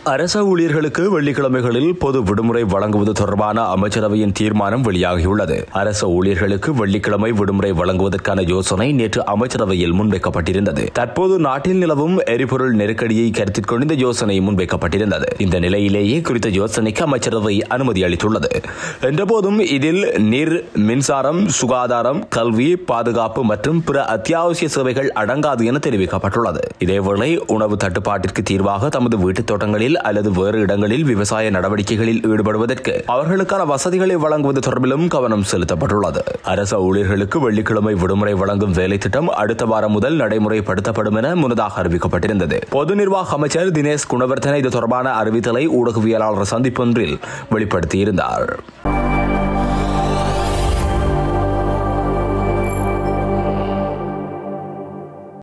அரச ஊழியர்களுக்கு வெள்ளிக்கிழமைகளில் பொது விடுமுறை வழங்குவது தொடர்பான அமைச்சரவையின் தீர்மானம் வெளியாகியுள்ளது அரச ஊழியர்களுக்கு வெள்ளிக்கிழமை விடுமுறை வழங்குவதற்கான யோசனை நேற்று அமைச்சரவையில் முன்வைக்கப்பட்டிருந்தது தற்போது நாட்டில் நிலவும் எரிபொருள் நெருக்கடியை கருத்தில் கொண்டு இந்த யோசனை முன்வைக்கப்பட்டிருந்தது இந்த நிலையிலேயே குறித்த யோசனைக்கு அமைச்சரவை அனுமதி அளித்துள்ளது என்றபோதும் இதில் நீர் மின்சாரம் சுகாதாரம் கல்வி பாதுகாப்பு மற்றும் பிற அத்தியாவசிய சேவைகள் அடங்காது என தெரிவிக்கப்பட்டுள்ளது இதேவேளை உணவு தட்டுப்பாட்டிற்கு தீர்வாக தமது வீட்டுத் தோட்டங்களில் அல்லது வேறு இடங்களில் விவசாய நடவடிக்கைகளில் ஈடுபடுவதற்கு அவர்களுக்கான வசதிகளை வழங்குவது தொடர்பிலும் கவனம் செலுத்தப்பட்டுள்ளது அரச ஊழியர்களுக்கு வெள்ளிக்கிழமை விடுமுறை வழங்கும் வேலை திட்டம் அடுத்த வாரம் முதல் நடைமுறைப்படுத்தப்படும் என முன்னதாக அறிவிக்கப்பட்டிருந்தது பொது நிர்வாக அமைச்சர் தினேஷ் குணவர்த்தன இது தொடர்பான அறிவித்தலை ஊடகவியலாளர் சந்திப்பொன்றில் வெளிப்படுத்தியிருந்தார்